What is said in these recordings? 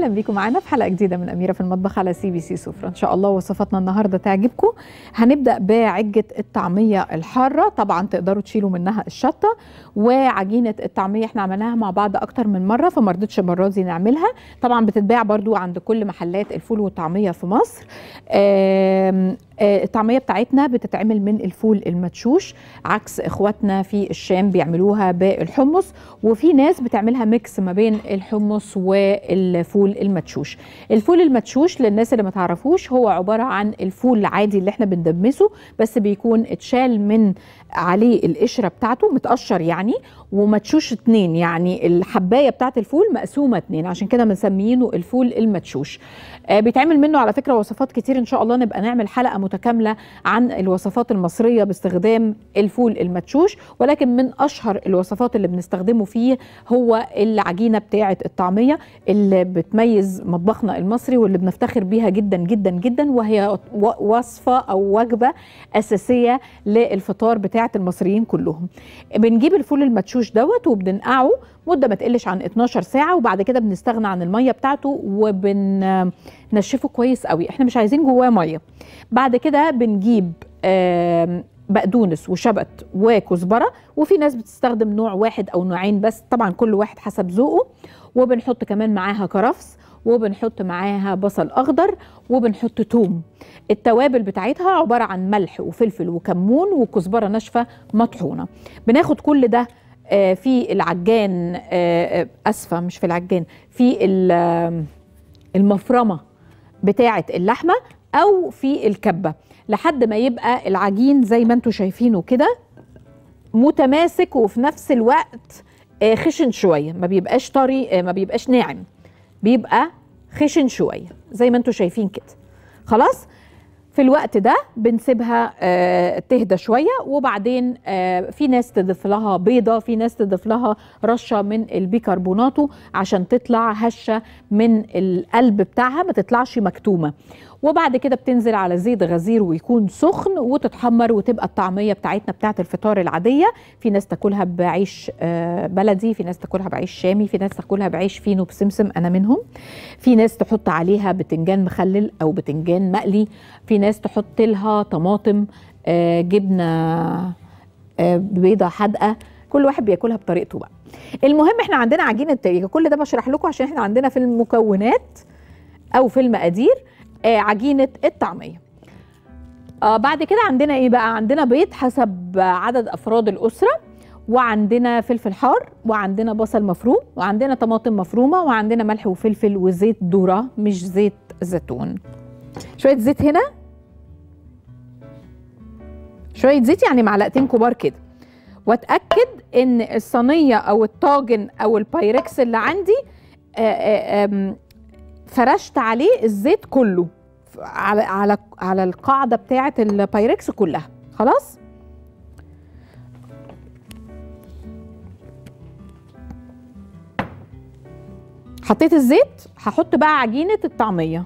اهلا بيكم معانا في حلقه جديده من اميره في المطبخ على سي بي سي سفره ان شاء الله وصفاتنا النهارده تعجبكم هنبدا بعجه الطعميه الحاره طبعا تقدروا تشيلوا منها الشطه وعجينه الطعميه احنا عملناها مع بعض اكتر من مره فما رضيتش المره دي نعملها طبعا بتتباع برضو عند كل محلات الفول والطعميه في مصر آم، آه، الطعميه بتاعتنا بتتعمل من الفول المدشوش عكس اخواتنا في الشام بيعملوها بالحمص وفي ناس بتعملها ميكس ما بين الحمص والفول المدشوش الفول المدشوش للناس اللي ما تعرفوش هو عباره عن الفول العادي اللي احنا بندمسه بس بيكون اتشال من عليه القشره بتاعته متقشر يعني ومدشوش اتنين يعني الحبايه بتاعت الفول مقسومه اتنين عشان كده مسميينه الفول المدشوش آه، بيتعمل منه على فكره وصفات كتير ان شاء الله نبقى نعمل حلقه متكامله عن الوصفات المصريه باستخدام الفول المدشوش ولكن من اشهر الوصفات اللي بنستخدمه فيه هو العجينه بتاعه الطعميه اللي بتميز مطبخنا المصري واللي بنفتخر بيها جدا جدا جدا وهي و- وصفه او وجبه اساسيه للفطار بتاعه المصريين كلهم بنجيب الفول المدشوش دوت وبننقعه مده ما تقلش عن 12 ساعه وبعد كده بنستغنى عن الميه بتاعته وبننشفه كويس قوي احنا مش عايزين جواه ميه بعد كده بنجيب آم، بقدونس وشبت وكزبره وفي ناس بتستخدم نوع واحد او نوعين بس طبعا كل واحد حسب ذوقه وبنحط كمان معاها كرفس وبنحط معاها بصل اخضر وبنحط توم التوابل بتاعتها عباره عن ملح وفلفل وكمون وكزبره ناشفه مطحونه بناخد كل ده آه، في العجان آه، آه، اسفه مش في العجان في ال- آه، المفرمه بتاعه اللحمه او في الكبه لحد ما يبقى العجين زي ما انتم شايفينه كده متماسك وفي نفس الوقت آه، خشن شويه ما بيبقاش طري آه، ما بيبقاش ناعم بيبقى خشن شويه زي ما انتم شايفين كده خلاص في الوقت ده بنسيبها آه، تهدى شويه وبعدين آه، في ناس تضيف لها بيضه في ناس تضيف لها رشه من البيكربوناتو عشان تطلع هشه من القلب بتاعها ما تطلعش مكتومه وبعد كده بتنزل على زيت غزير ويكون سخن وتتحمر وتبقى الطعميه بتاعتنا بتاعت الفطار العاديه في ناس تاكلها بعيش آه، بلدي في ناس تاكلها بعيش شامي في ناس تاكلها بعيش فينو بسمسم انا منهم في ناس تحط عليها بتنجان مخلل او بتنجان مقلي في ناس تحط لها طماطم آه، جبنه آه، بيضه حادقه كل واحد بياكلها بطريقته بقى المهم احنا عندنا عجينه تريكه كل ده بشرح لكم عشان احنا عندنا في المكونات او في المقادير آه، عجينه الطعميه آه بعد كده عندنا ايه بقى عندنا بيض حسب عدد افراد الاسره وعندنا فلفل حار وعندنا بصل مفروم وعندنا طماطم مفرومه وعندنا ملح وفلفل وزيت ذره مش زيت زيتون شويه زيت هنا شويه زيت يعني معلقتين كبار كده واتاكد ان الصينيه او الطاجن او البايركس اللي عندي آه، آه، آم، فرشت عليه الزيت كله ف- على على على القاعده بتاعه البايركس كلها خلاص حطيت الزيت هحط بقى عجينه الطعميه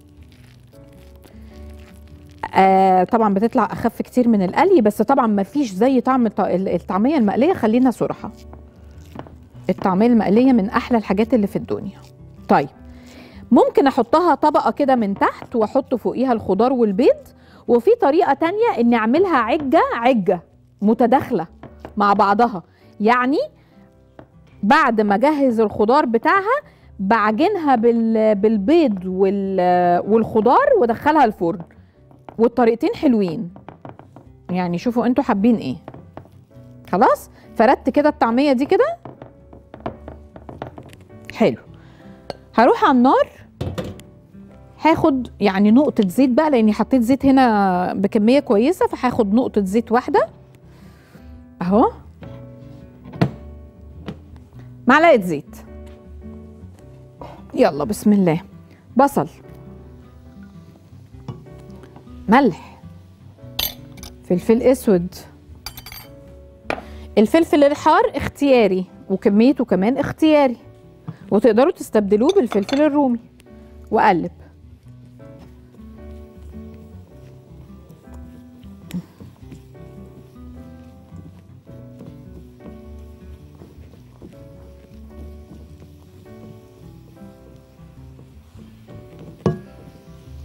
آه طبعا بتطلع اخف كتير من القلي بس طبعا ما فيش زي طعم الط- الطعميه المقليه خلينا صراحه الطعميه المقليه من احلى الحاجات اللي في الدنيا طيب ممكن احطها طبقه كده من تحت واحط فوقيها الخضار والبيض وفي طريقه تانية اني اعملها عجه عجه متداخله مع بعضها يعني بعد ما اجهز الخضار بتاعها بعجنها بال- بالبيض وال- والخضار وادخلها الفرن والطريقتين حلوين يعني شوفوا انتوا حابين ايه خلاص فردت كده الطعميه دي كده حلو هروح على النار هاخد يعني نقطة زيت بقى لأني حطيت زيت هنا بكمية كويسة فهاخد نقطة زيت واحدة أهو معلقة زيت يلا بسم الله بصل ملح فلفل اسود الفلفل الحار اختياري وكميته كمان اختياري وتقدروا تستبدلوه بالفلفل الرومي واقلب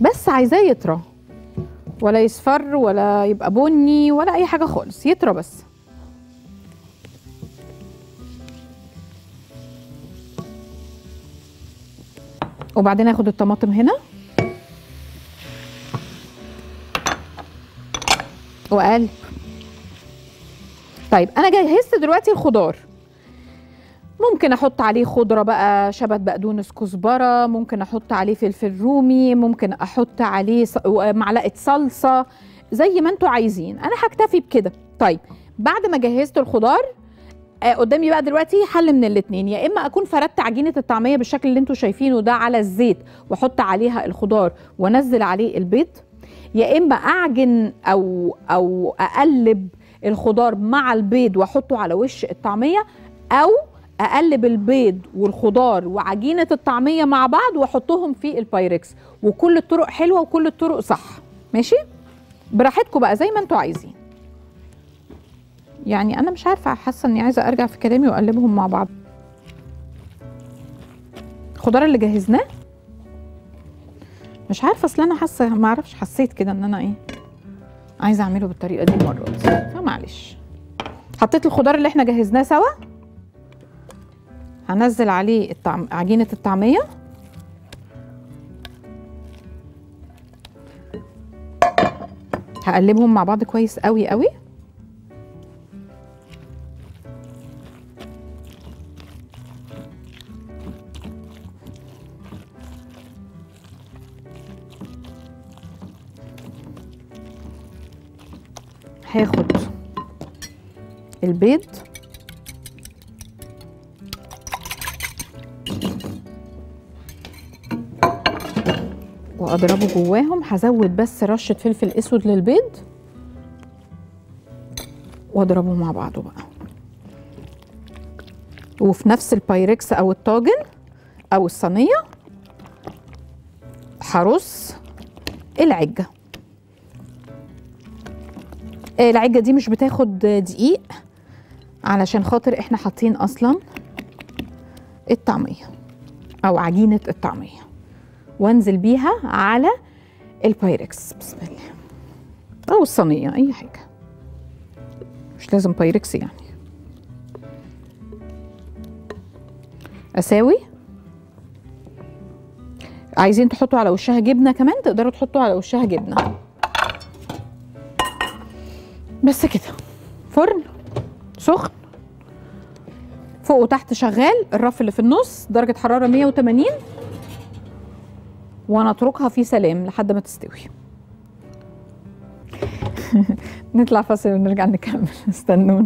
بس عايزاه يطرى ولا يصفر ولا يبقى بني ولا اي حاجه خالص يطرى بس وبعدين اخد الطماطم هنا واقلب طيب انا جهزت دلوقتي الخضار ممكن احط عليه خضره بقى شبت بقدونس كزبره ممكن احط عليه فلفل رومي ممكن احط عليه ص- معلقه صلصه زي ما انتوا عايزين انا هكتفي بكده طيب بعد ما جهزت الخضار آه قدامي بقى دلوقتي حل من الاتنين يا اما اكون فردت عجينه الطعميه بالشكل اللي انتوا شايفينه ده على الزيت واحط عليها الخضار وانزل عليه البيض يا اما اعجن او او اقلب الخضار مع البيض واحطه على وش الطعميه او اقلب البيض والخضار وعجينه الطعميه مع بعض واحطهم في البايركس وكل الطرق حلوه وكل الطرق صح ماشي براحتكم بقى زي ما انتوا عايزين يعني انا مش عارفه حاسه اني عايزه ارجع في كلامي واقلبهم مع بعض الخضار اللي جهزناه مش عارفه اصل انا حاسه ما اعرفش حسيت كده ان انا ايه عايزه اعمله بالطريقه دي المره دي فمعلش حطيت الخضار اللي احنا جهزناه سوا هنزل عليه الطعم... عجينه الطعميه هقلبهم مع بعض كويس قوي قوي هاخد البيض واضربه جواهم هزود بس رشه فلفل اسود للبيض واضربه مع بعضه بقى وفي نفس البايركس او الطاجن او الصينيه هرص العجه العجه دي مش بتاخد دقيق علشان خاطر احنا حاطين اصلا الطعميه او عجينه الطعميه وانزل بيها على البايركس بسم الله او الصينيه اي حاجه مش لازم بايركس يعني اساوي عايزين تحطوا على وشها جبنه كمان تقدروا تحطوا على وشها جبنه بس كده فرن سخن فوق وتحت شغال الرف اللي في النص درجة حرارة 180 ونتركها في سلام لحد ما تستوي نطلع فاصل ونرجع نكمل استنونا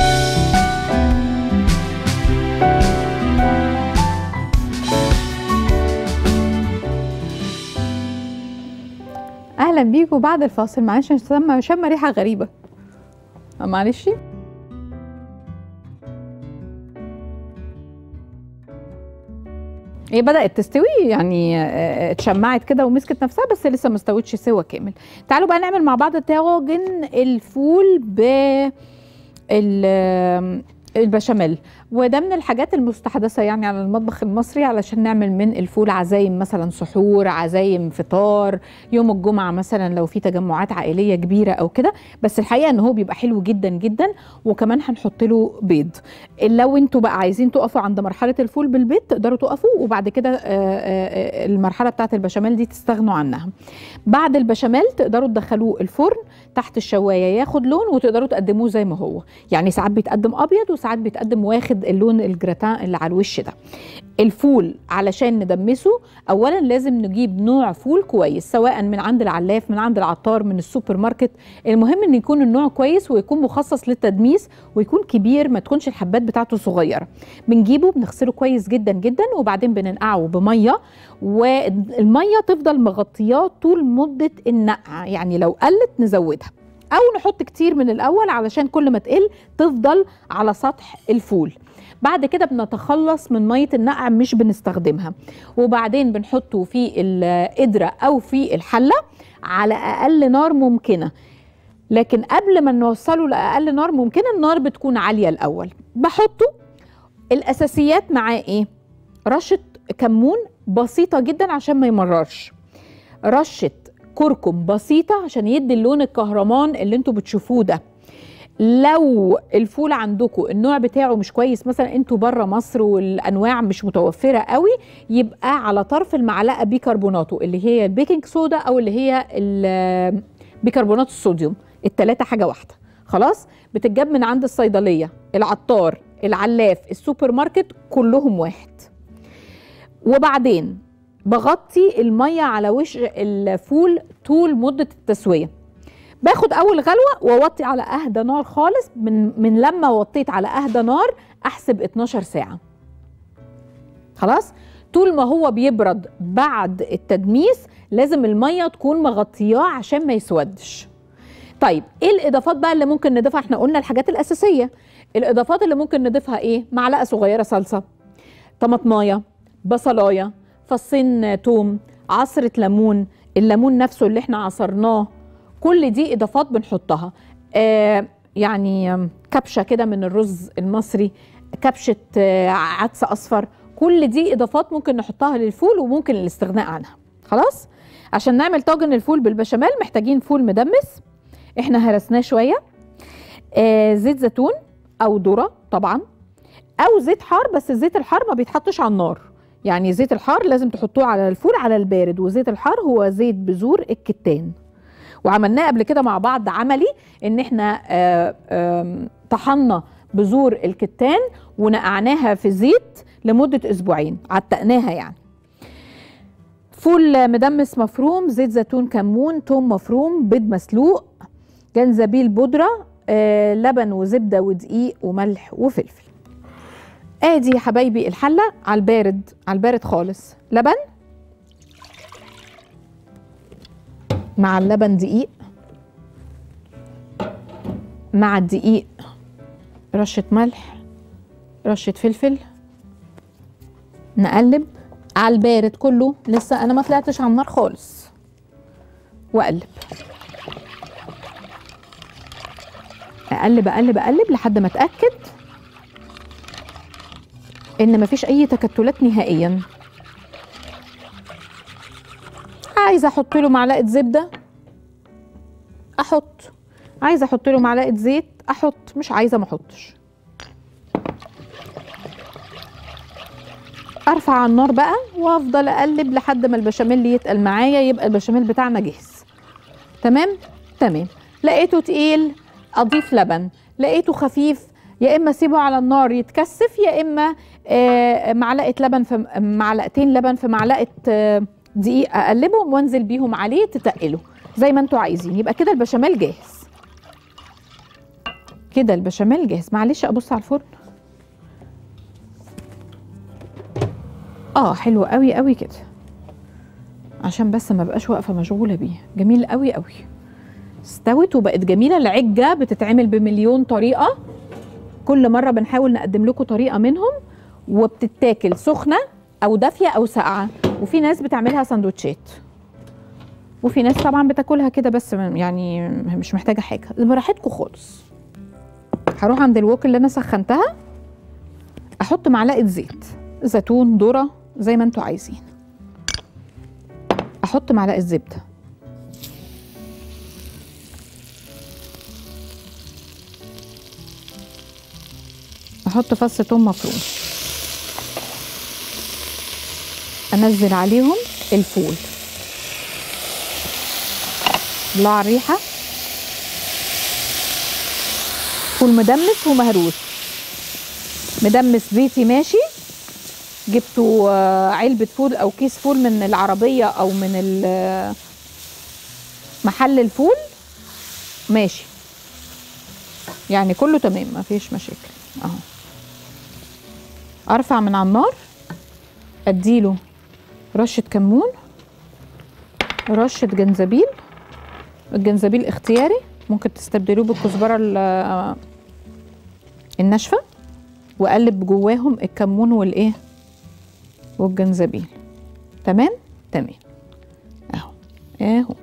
اهلا بيكم بعد الفاصل معلش شم شم ريحه غريبه معلش هي بدأت تستوي يعني آه، اتشمعت كده ومسكت نفسها بس لسه ما استوتش سوا كامل تعالوا بقى نعمل مع بعض طاجن الفول ب ال- البشاميل وده من الحاجات المستحدثه يعني على المطبخ المصري علشان نعمل من الفول عزايم مثلا سحور عزايم فطار يوم الجمعه مثلا لو في تجمعات عائليه كبيره او كده بس الحقيقه ان هو بيبقى حلو جدا جدا وكمان هنحط له بيض لو انتوا بقى عايزين تقفوا عند مرحله الفول بالبيض تقدروا تقفوا وبعد كده آه، آه، المرحله بتاعه البشاميل دي تستغنوا عنها بعد البشاميل تقدروا تدخلوه الفرن تحت الشوايه ياخد لون وتقدروا تقدموه زي ما هو يعني ساعات بيتقدم ابيض وساعات بيتقدم واخد اللون الجراتان اللي على الوش ده الفول علشان ندمسه اولا لازم نجيب نوع فول كويس سواء من عند العلاف من عند العطار من السوبر ماركت المهم ان يكون النوع كويس ويكون مخصص للتدميس ويكون كبير ما تكونش الحبات بتاعته صغيره بنجيبه بنغسله كويس جدا جدا وبعدين بننقعه بميه والميه تفضل مغطياه طول مده النقع يعني لو قلت نزودها او نحط كتير من الاول علشان كل ما تقل تفضل على سطح الفول بعد كده بنتخلص من ميه النقع مش بنستخدمها وبعدين بنحطه في القدره او في الحله على اقل نار ممكنه لكن قبل ما نوصله لاقل نار ممكنه النار بتكون عاليه الاول بحطه الاساسيات معاه ايه رشه كمون بسيطه جدا عشان ما يمررش رشه كركم بسيطه عشان يدي اللون الكهرمان اللي انتوا بتشوفوه ده لو الفول عندكم النوع بتاعه مش كويس مثلا انتوا بره مصر والانواع مش متوفره قوي يبقى على طرف المعلقه بيكربوناته اللي هي البيكنج صودا او اللي هي ال- بيكربونات الصوديوم التلاته حاجه واحده خلاص بتتجاب من عند الصيدليه العطار العلاف السوبر ماركت كلهم واحد وبعدين بغطي الميه على وش الفول طول مده التسويه باخد اول غلوه واوطي على اهدى نار خالص من من لما وطيت على اهدى نار احسب 12 ساعه خلاص طول ما هو بيبرد بعد التدميس لازم الميه تكون مغطياه عشان ما يسودش طيب ايه الاضافات بقى اللي ممكن نضيفها احنا قلنا الحاجات الاساسيه الاضافات اللي ممكن نضيفها ايه معلقه صغيره صلصه طماطمايه بصلايه فصين توم عصره ليمون الليمون نفسه اللي احنا عصرناه كل دي اضافات بنحطها آه يعني آم، كبشه كده من الرز المصري كبشه آه عدس اصفر كل دي اضافات ممكن نحطها للفول وممكن الاستغناء عنها خلاص عشان نعمل طاجن الفول بالبشاميل محتاجين فول مدمس احنا هرسناه شويه آه زيت زيتون او ذره طبعا او زيت حار بس الزيت الحار ما بيتحطش على النار يعني زيت الحار لازم تحطوه على الفول على البارد وزيت الحار هو زيت بذور الكتان وعملناه قبل كده مع بعض عملي ان احنا آه، آم، طحنا بذور الكتان ونقعناها في زيت لمده اسبوعين عتقناها يعني فول مدمس مفروم زيت زيتون كمون توم مفروم بيض مسلوق جنزبيل بودره آه، لبن وزبده ودقيق وملح وفلفل ادي يا حبايبي الحله على البارد على البارد خالص لبن مع اللبن دقيق مع الدقيق رشة ملح رشة فلفل نقلب على البارد كله لسه انا ما طلعتش على النار خالص واقلب اقلب اقلب اقلب لحد ما اتاكد ان مفيش اي تكتلات نهائيا عايزه احط له معلقه زبده احط عايزه احط له معلقه زيت احط مش عايزه ما احطش ارفع على النار بقى وافضل اقلب لحد ما البشاميل يتقل معايا يبقى البشاميل بتاعنا جاهز تمام تمام لقيته تقيل اضيف لبن لقيته خفيف يا اما اسيبه على النار يتكثف يا اما آه، معلقه لبن في معلقتين لبن في معلقه آه، دقيق اقلبهم وانزل بيهم عليه تتقله زي ما انتوا عايزين يبقى كده البشاميل جاهز كده البشاميل جاهز معلش ابص على الفرن اه حلو قوي قوي كده عشان بس ما بقاش واقفه مشغوله بيه جميل قوي قوي استوت وبقت جميله العجه بتتعمل بمليون طريقه كل مره بنحاول نقدم لكم طريقه منهم وبتتاكل سخنه او دافيه او ساقعه وفي ناس بتعملها سندوتشات وفي ناس طبعا بتاكلها كده بس يعني مش محتاجه حاجه براحتكم خالص هروح عند الوك اللي انا سخنتها احط معلقه زيت زيتون ذره زي ما انتوا عايزين احط معلقه زبده احط فص ثوم مفروم انزل عليهم الفول طلع الريحه فول مدمس ومهروس مدمس بيتي ماشي جبتوا آه، علبة فول أو كيس فول من العربية أو من ال- محل الفول ماشي يعني كله تمام ما فيش مشاكل اهو ارفع من على النار اديله رشة كمون رشة جنزبيل الجنزبيل اختياري ممكن تستبدلوه بالكزبرة ال- الناشفة واقلب جواهم الكمون والايه والجنزبيل تمام تمام اهو اهو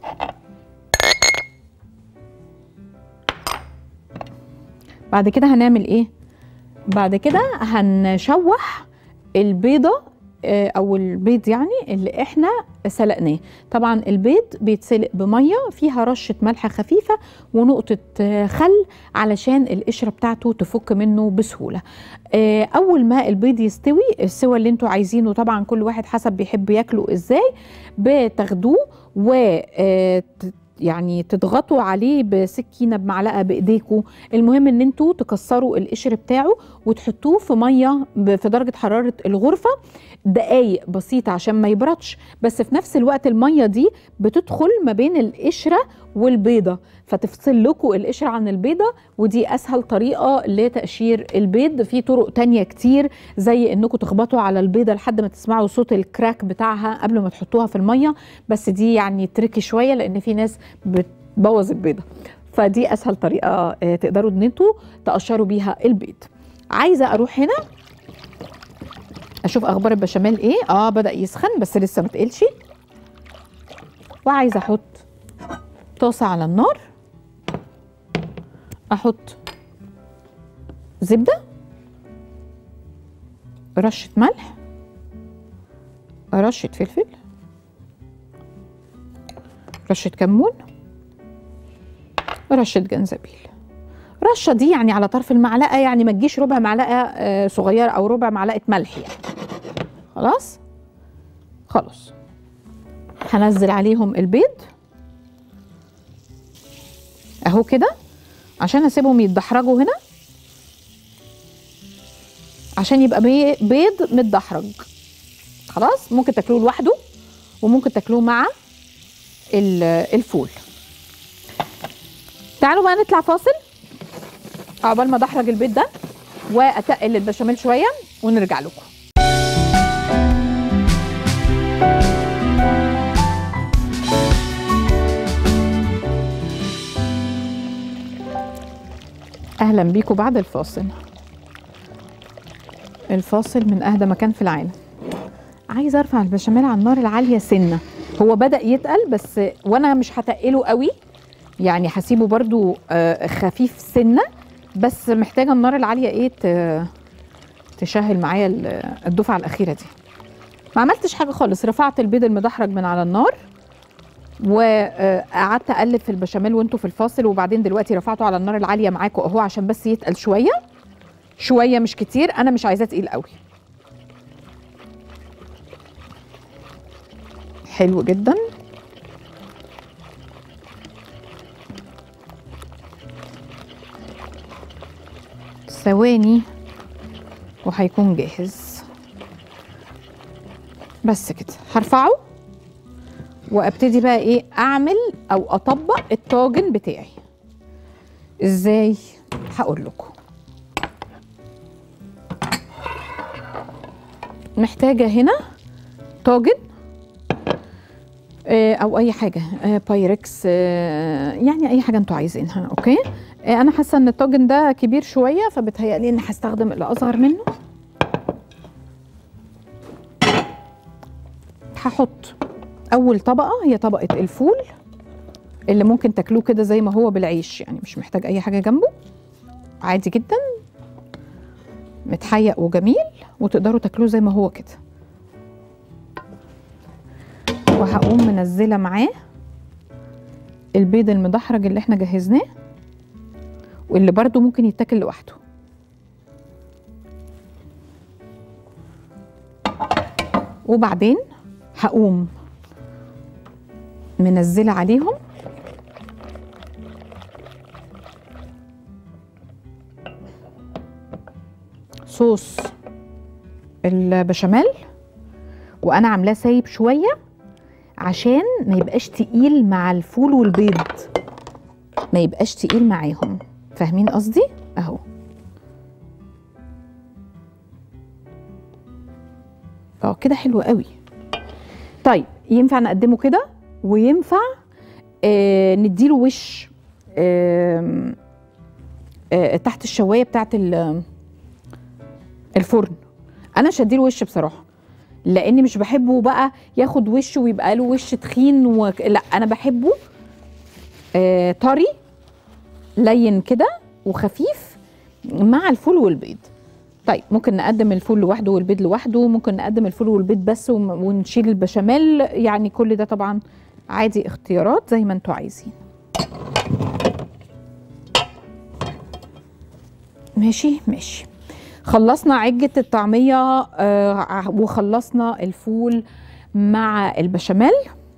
بعد كده هنعمل ايه بعد كده هنشوح البيضه آه، او البيض يعني اللي احنا سلقناه طبعا البيض بيتسلق بميه فيها رشه ملح خفيفه ونقطه آه، خل علشان القشره بتاعته تفك منه بسهوله آه، اول ما البيض يستوي السوى اللي انتوا عايزينه طبعا كل واحد حسب بيحب ياكله ازاي بتاخدوه و آه، ت- يعني تضغطوا عليه بسكينه بمعلقه بايديكم المهم ان انتوا تكسروا القشر بتاعه وتحطوه في ميه ب- في درجه حراره الغرفه دقايق بسيطه عشان ما يبردش بس في نفس الوقت الميه دي بتدخل ما بين القشره والبيضه فتفصل لكم القشره عن البيضه ودي اسهل طريقه لتقشير البيض في طرق تانية كتير زي انكم تخبطوا على البيضه لحد ما تسمعوا صوت الكراك بتاعها قبل ما تحطوها في الميه بس دي يعني تريكي شويه لان في ناس بتبوظ البيضه فدي اسهل طريقه آه، تقدروا ان انتوا تقشروا بيها البيض عايزه اروح هنا اشوف اخبار البشاميل ايه اه بدا يسخن بس لسه ما تقلش وعايزه احط طاسه على النار احط زبده رشه ملح رشه فلفل رشه كمون رشه جنزبيل رشه دي يعني على طرف المعلقه يعني ما تجيش ربع معلقه آه، صغيره او ربع معلقه ملح يعني خلاص خلاص هنزل عليهم البيض اهو كده عشان اسيبهم يتدحرجوا هنا عشان يبقى بي- بيض متدحرج خلاص ممكن تاكلوه لوحده وممكن تاكلوه مع ال- الفول تعالوا بقى نطلع فاصل عقبال ما ادحرج البيض ده واتقل البشاميل شويه ونرجع لكم اهلا بيكم بعد الفاصل الفاصل من اهدى مكان في العالم عايزه ارفع البشاميل على النار العاليه سنه هو بدا يتقل بس وانا مش هتقله قوي يعني هسيبه برضو آه، خفيف سنه بس محتاجه النار العاليه ايه ت- تشهل معايا ال- الدفعه الاخيره دي ما عملتش حاجه خالص رفعت البيض المدحرج من على النار وقعدت اقلب في البشاميل وانتوا في الفاصل وبعدين دلوقتي رفعته على النار العاليه معاكم اهو عشان بس يتقل شويه شويه مش كتير انا مش عايزاه تقيل قوي حلو جدا ثواني وهيكون جاهز بس كده هرفعه وابتدي بقى ايه اعمل او اطبق الطاجن بتاعي ازاي هقول لكم محتاجه هنا طاجن آه، او اي حاجه آه، بايركس آه، يعني اي حاجه انتوا عايزينها اوكي آه، انا حاسه ان الطاجن ده كبير شويه فبتهيألي اني هستخدم اللي اصغر منه هحط اول طبقه هي طبقه الفول اللي ممكن تاكلوه كده زي ما هو بالعيش يعني مش محتاج اي حاجه جنبه عادي جدا متحيق وجميل وتقدروا تاكلوه زي ما هو كده وهقوم منزله معاه البيض المدحرج اللي احنا جهزناه واللي برضو ممكن يتاكل لوحده وبعدين هقوم منزله عليهم صوص البشاميل وانا عاملاه سايب شويه عشان ما يبقاش تقيل مع الفول والبيض ما يبقاش تقيل معاهم فاهمين قصدي اهو اه كده حلو قوي طيب ينفع نقدمه كده وينفع آه نديله وش آه آه تحت الشوايه بتاعت ال- الفرن انا مش هديله وش بصراحه لاني مش بحبه بقى ياخد وش ويبقى له وش تخين و... لا انا بحبه آه طري لين كده وخفيف مع الفول والبيض طيب ممكن نقدم الفول لوحده والبيض لوحده ممكن نقدم الفول والبيض بس وم- ونشيل البشاميل يعني كل ده طبعا عادي اختيارات زي ما انتوا عايزين ماشي ماشي خلصنا عجة الطعمية آه وخلصنا الفول مع البشاميل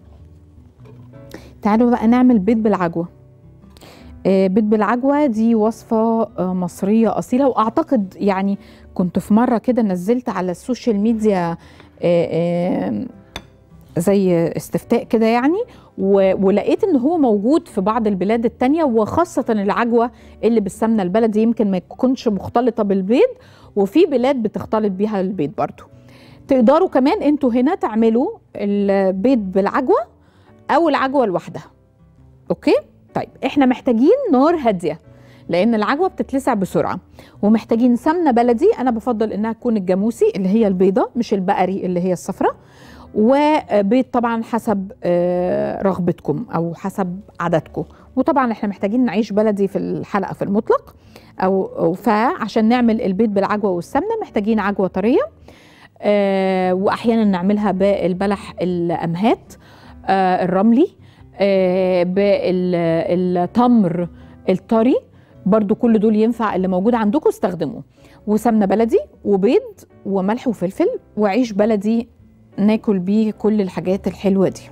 تعالوا بقى نعمل بيض بالعجوة آه، بيض بالعجوة دي وصفة آه، مصرية أصيلة وأعتقد يعني كنت في مرة كده نزلت على السوشيال ميديا آه، آه، زي استفتاء كده يعني و- ولقيت ان هو موجود في بعض البلاد التانية وخاصة العجوة اللي بالسمنة البلدي يمكن ما تكونش مختلطة بالبيض وفي بلاد بتختلط بيها البيض برضو تقدروا كمان انتوا هنا تعملوا البيض بالعجوة او العجوة لوحدها اوكي طيب احنا محتاجين نار هاديه لان العجوه بتتلسع بسرعه ومحتاجين سمنه بلدي انا بفضل انها تكون الجاموسي اللي هي البيضه مش البقري اللي هي الصفراء وبيض فطبعا حسب آه، رغبتكم او حسب عددكم وطبعا احنا محتاجين نعيش بلدي في الحلقه في المطلق او أو فعشان نعمل البيض بالعجوه والسمنه محتاجين عجوه طريه آه، واحيانا نعملها بالبلح الامهات آه، الرملي آه، بالتمر الطري برضو كل دول ينفع اللي موجود عندكم استخدموه وسمنه بلدي وبيض وملح وفلفل وعيش بلدي ناكل بيه كل الحاجات الحلوه دي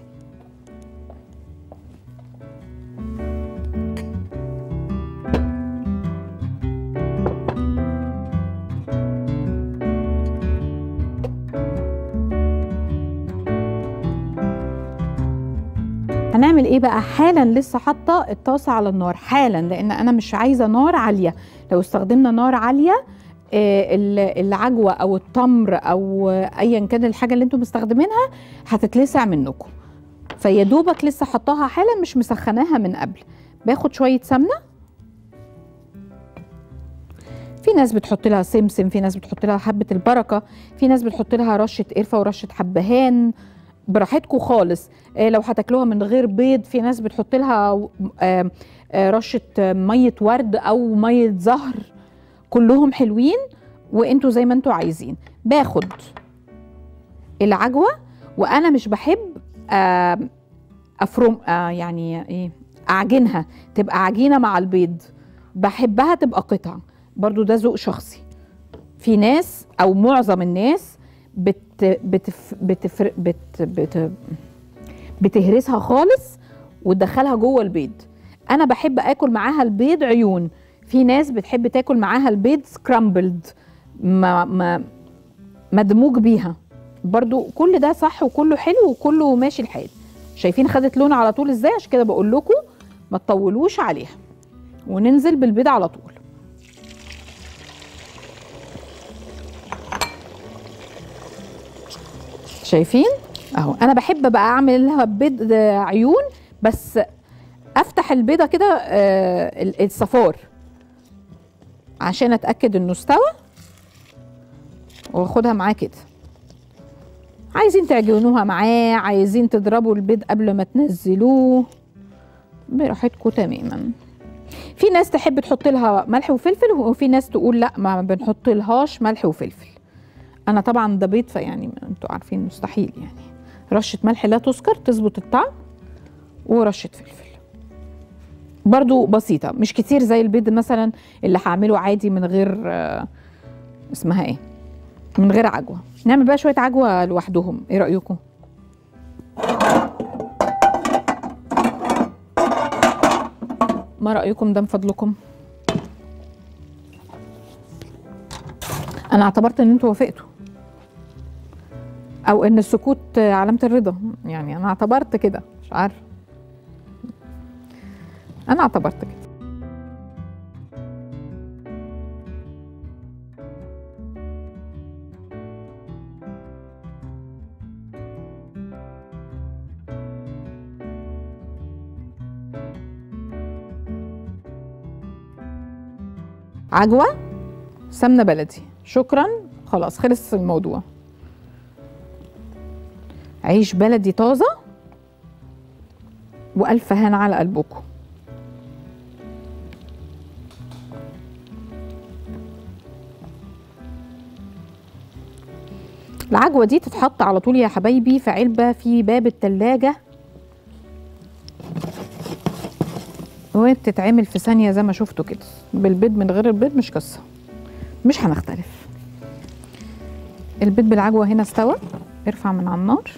هنعمل ايه بقى حالا لسه حاطه الطاسه على النار حالا لان انا مش عايزه نار عاليه لو استخدمنا نار عاليه آه، ال- العجوه او التمر او آه، ايا كان الحاجه اللي انتم مستخدمينها هتتلسع منكم فيا دوبك لسه حطاها حالا مش مسخناها من قبل باخد شويه سمنه في ناس بتحط لها سمسم في ناس بتحط لها حبه البركه في ناس بتحط لها رشه قرفه ورشه حبهان براحتكم خالص آه، لو هتاكلوها من غير بيض في ناس بتحط لها آه، آه، رشه آه، ميه ورد او ميه زهر كلهم حلوين وانتوا زي ما انتوا عايزين باخد العجوه وانا مش بحب آه، افرم آه، يعني ايه اعجنها تبقى عجينه مع البيض بحبها تبقى قطع برضو ده ذوق شخصي في ناس او معظم الناس بت بتف بتفر بت بت بتهرسها خالص وتدخلها جوه البيض انا بحب اكل معاها البيض عيون في ناس بتحب تاكل معاها البيض سكرامبلد ما ما مدموج بيها برضو كل ده صح وكله حلو وكله ماشي الحال شايفين خدت لون على طول ازاي عشان كده بقول لكم ما تطولوش عليها وننزل بالبيض على طول شايفين اهو انا بحب بقى اعملها بيض عيون بس افتح البيضه كده آه، ال- الصفار عشان اتاكد انه استوى واخدها معاه كده عايزين تعجنوها معاه عايزين تضربوا البيض قبل ما تنزلوه براحتكم تماما في ناس تحب تحط لها ملح وفلفل وفي ناس تقول لا ما بنحط لهاش ملح وفلفل انا طبعا ده بيض فيعني انتوا عارفين مستحيل يعني رشه ملح لا تذكر تظبط الطعم ورشه فلفل برضو بسيطه مش كتير زي البيض مثلا اللي هعمله عادي من غير آه، اسمها ايه من غير عجوه نعمل بقى شويه عجوه لوحدهم ايه رايكم ما رايكم ده من فضلكم انا اعتبرت ان انتوا وافقتوا او ان السكوت علامه الرضا يعني انا اعتبرت كده مش عارفه انا اعتبرت كده عجوه سمنه بلدي شكرا خلاص خلص الموضوع عيش بلدي طازه والف هنا على قلبكم العجوه دي تتحط على طول يا حبايبي في علبه في باب التلاجة وبتتعمل في ثانيه زي ما شفتوا كده بالبيض من غير البيض مش قصه مش هنختلف البيض بالعجوه هنا استوى ارفع من على النار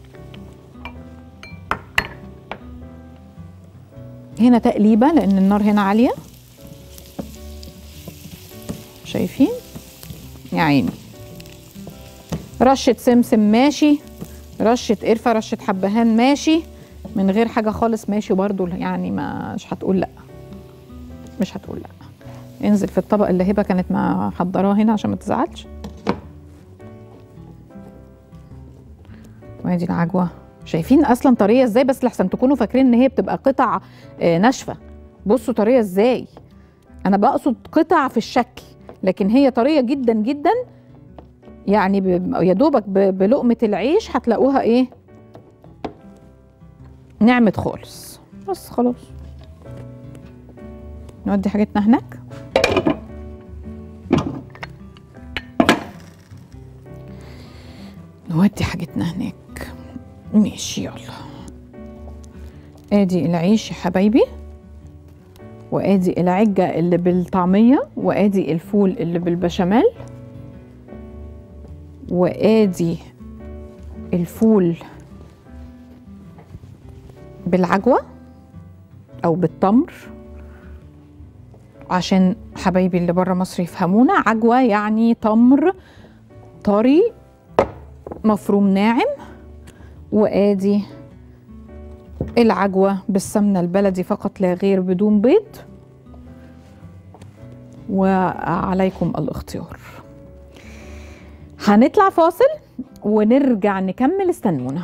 هنا تقليبه لان النار هنا عاليه شايفين يا عيني رشه سمسم ماشي رشه قرفه رشه حبهان ماشي من غير حاجه خالص ماشي برضو يعني مش هتقول لا مش هتقول لا انزل في الطبق اللي هبه كانت محضراه هنا عشان ما تزعلش وادي العجوه شايفين اصلا طريه ازاي بس لحسن تكونوا فاكرين ان هي بتبقى قطع آه، ناشفه بصوا طريه ازاي انا بقصد قطع في الشكل لكن هي طريه جدا جدا يعني ب- يا دوبك ب- بلقمه العيش هتلاقوها ايه نعمت خالص بس خلاص نودي حاجتنا هناك نودي حاجتنا هناك ماشي يلا ادي العيش يا حبايبي وادي العجة اللي بالطعمية وادي الفول اللي بالبشاميل وادي الفول بالعجوة او بالتمر عشان حبايبي اللي بره مصر يفهمونا عجوة يعني تمر طري مفروم ناعم وادي العجوة بالسمنة البلدي فقط لا غير بدون بيض وعليكم الاختيار هنطلع فاصل ونرجع نكمل استنونا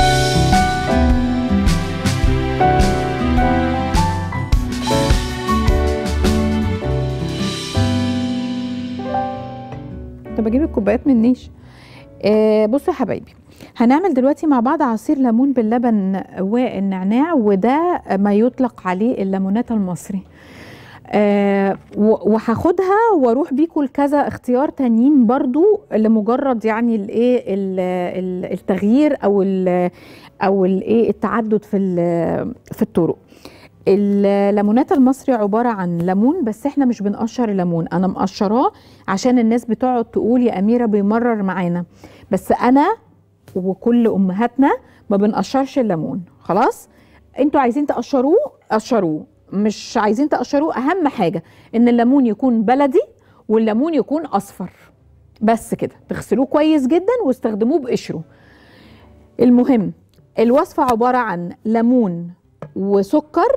طب اجيب الكوبايات من النيش آه بصوا يا حبايبي هنعمل دلوقتي مع بعض عصير ليمون باللبن والنعناع وده ما يطلق عليه الليمونات المصري آه و- وهاخدها واروح بيكم لكذا اختيار تانيين برضو لمجرد يعني الايه ال- ال- التغيير او ال او الايه التعدد في ال- في الطرق الليمونات المصري عبارة عن ليمون بس احنا مش بنقشر الليمون انا مقشراه عشان الناس بتقعد تقول يا اميرة بيمرر معانا بس انا وكل امهاتنا ما بنقشرش الليمون خلاص انتوا عايزين تقشروه قشروه مش عايزين تقشروه اهم حاجه ان الليمون يكون بلدي والليمون يكون اصفر بس كده تغسلوه كويس جدا واستخدموه بقشره المهم الوصفه عباره عن ليمون وسكر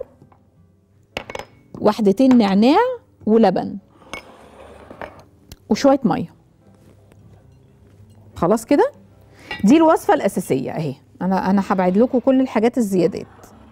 وحدتين نعناع ولبن وشويه ميه خلاص كده دي الوصفه الاساسيه اهي انا انا هبعد لكم كل الحاجات الزيادات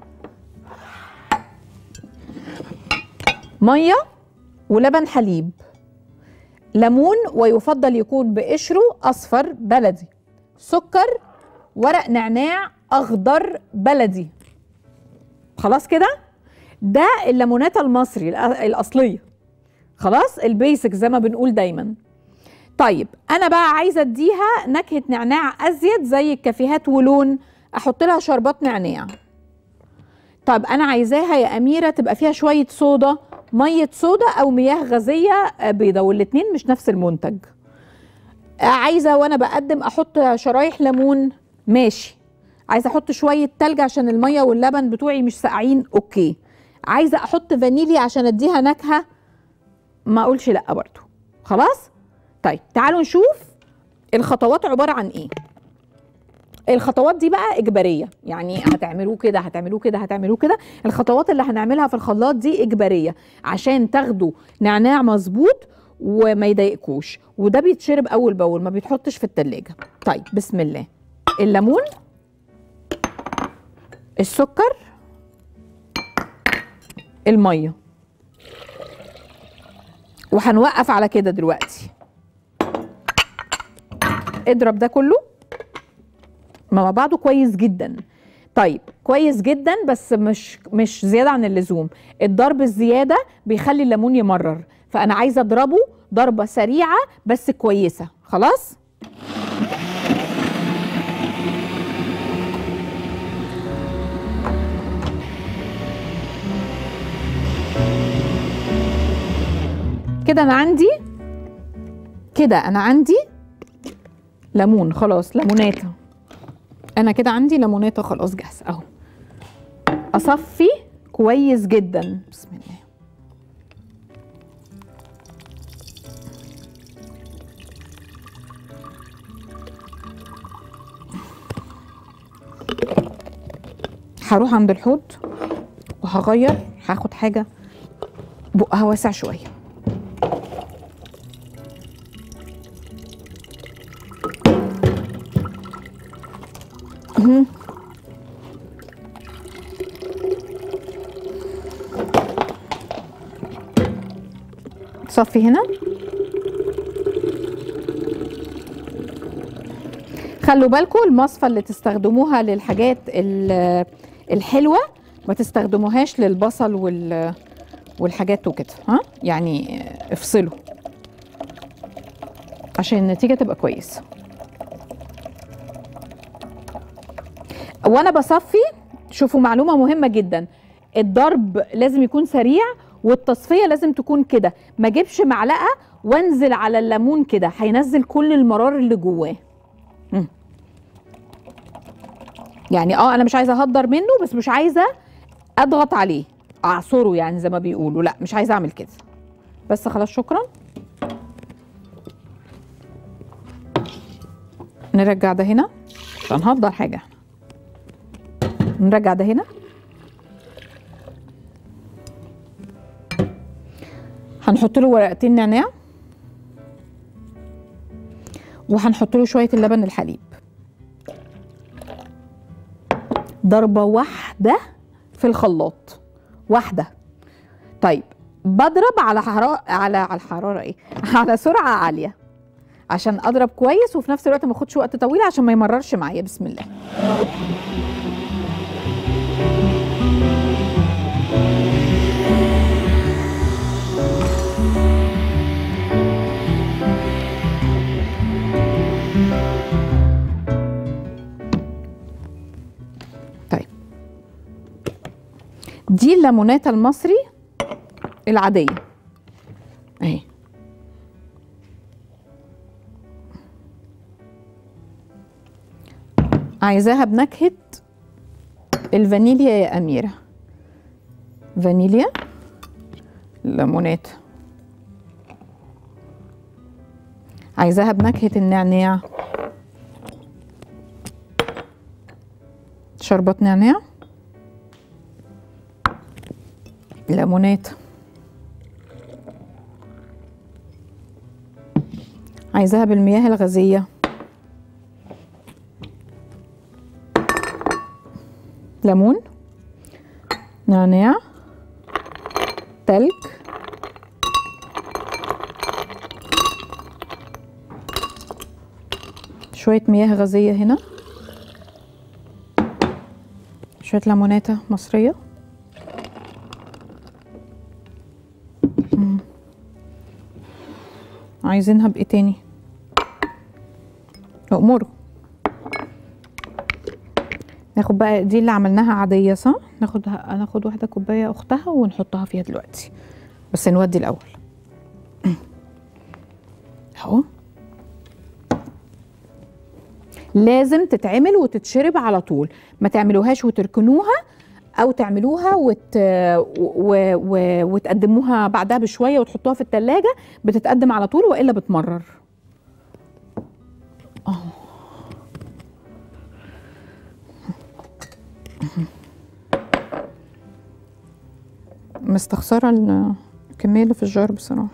ميه ولبن حليب ليمون ويفضل يكون بقشره اصفر بلدي سكر ورق نعناع اخضر بلدي خلاص كده ده الليمونات المصري الأ- الاصليه خلاص البيسك زي ما بنقول دايما طيب انا بقى عايزه اديها نكهه نعناع ازيد زي الكافيهات ولون احط لها شربات نعناع طب انا عايزاها يا اميره تبقى فيها شويه صودا ميه صودا او مياه غازيه آه، بيضه والاتنين مش نفس المنتج آه، عايزه وانا بقدم احط شرايح ليمون ماشي عايزه احط شويه تلج عشان الميه واللبن بتوعي مش ساقعين اوكي عايزه احط فانيليا عشان اديها نكهه ما اقولش لا برضو خلاص طيب تعالوا نشوف الخطوات عباره عن ايه الخطوات دي بقى اجباريه يعني هتعملوه كده هتعملوه كده هتعملوه كده الخطوات اللي هنعملها في الخلاط دي اجباريه عشان تاخدوا نعناع مظبوط وما يضايقكوش وده بيتشرب اول باول ما بيتحطش في التلاجة طيب بسم الله الليمون السكر الميه وهنوقف على كده دلوقتي اضرب ده كله مع بعضه كويس جدا طيب كويس جدا بس مش مش زياده عن اللزوم الضرب الزياده بيخلي الليمون يمرر فانا عايزه اضربه ضربه سريعه بس كويسه خلاص كده انا عندي كده انا عندي ليمون خلاص ليموناته انا كده عندي ليموناته خلاص جاهزه اهو اصفي كويس جدا بسم الله هروح عند الحوض وهغير هاخد حاجه بقها واسع شويه مهم. صفي هنا خلوا بالكم المصفى اللي تستخدموها للحاجات ال- الحلوه ما تستخدموهاش للبصل وال والحاجات وكده ها يعني افصلوا عشان النتيجه تبقى كويسه وانا بصفي شوفوا معلومه مهمه جدا الضرب لازم يكون سريع والتصفيه لازم تكون كده ما اجيبش معلقه وانزل على الليمون كده هينزل كل المرار اللي جواه مم. يعني اه انا مش عايزه اهدر منه بس مش عايزه اضغط عليه اعصره يعني زي ما بيقولوا لا مش عايزه اعمل كده بس خلاص شكرا نرجع ده هنا عشان هفضل حاجه نرجع ده هنا هنحط له ورقتين نعناع وهنحط له شويه اللبن الحليب ضربه واحده في الخلاط واحده طيب بضرب على حرارة على على الحراره ايه على سرعه عاليه عشان اضرب كويس وفي نفس الوقت ما اخدش وقت طويل عشان ما يمررش معايا بسم الله طيب دي الليموناته المصري العاديه اهي عايزاها بنكهه الفانيليا يا اميره فانيليا ليمونات عايزاها بنكهه النعناع شربات نعناع ليمونات عايزاها بالمياه الغازية ليمون نعناع تلج شوية مياه غازية هنا شوية ليموناتة مصرية مم. عايزينها بإيه تاني أموروا ناخد بقى دي اللي عملناها عادية صح؟ ناخد ناخد واحدة كوباية أختها ونحطها فيها دلوقتي بس نودي الأول أهو لازم تتعمل وتتشرب على طول ما تعملوهاش وتركنوها او تعملوها وت... و... و... وتقدموها بعدها بشويه وتحطوها في التلاجة بتتقدم على طول والا بتمرر اه مستخسره الكميه اللي في الجار بصراحه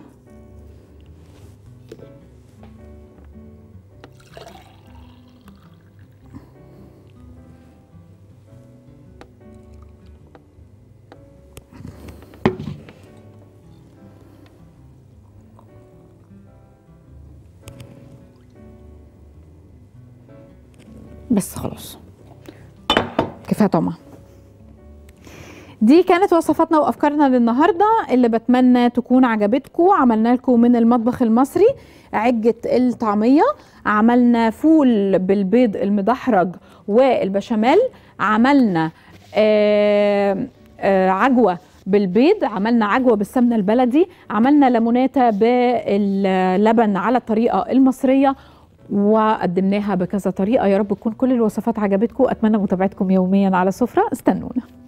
بس خلاص كفايه طمع دي كانت وصفاتنا وافكارنا للنهارده اللي بتمنى تكون عجبتكم عملنا لكم من المطبخ المصري عجة الطعمية عملنا فول بالبيض المدحرج والبشاميل عملنا آه آه عجوة بالبيض عملنا عجوة بالسمنة البلدي عملنا ليموناتا باللبن على الطريقة المصرية وقدمناها بكذا طريقة يا رب تكون كل الوصفات عجبتكم أتمنى متابعتكم يوميا على سفرة استنونا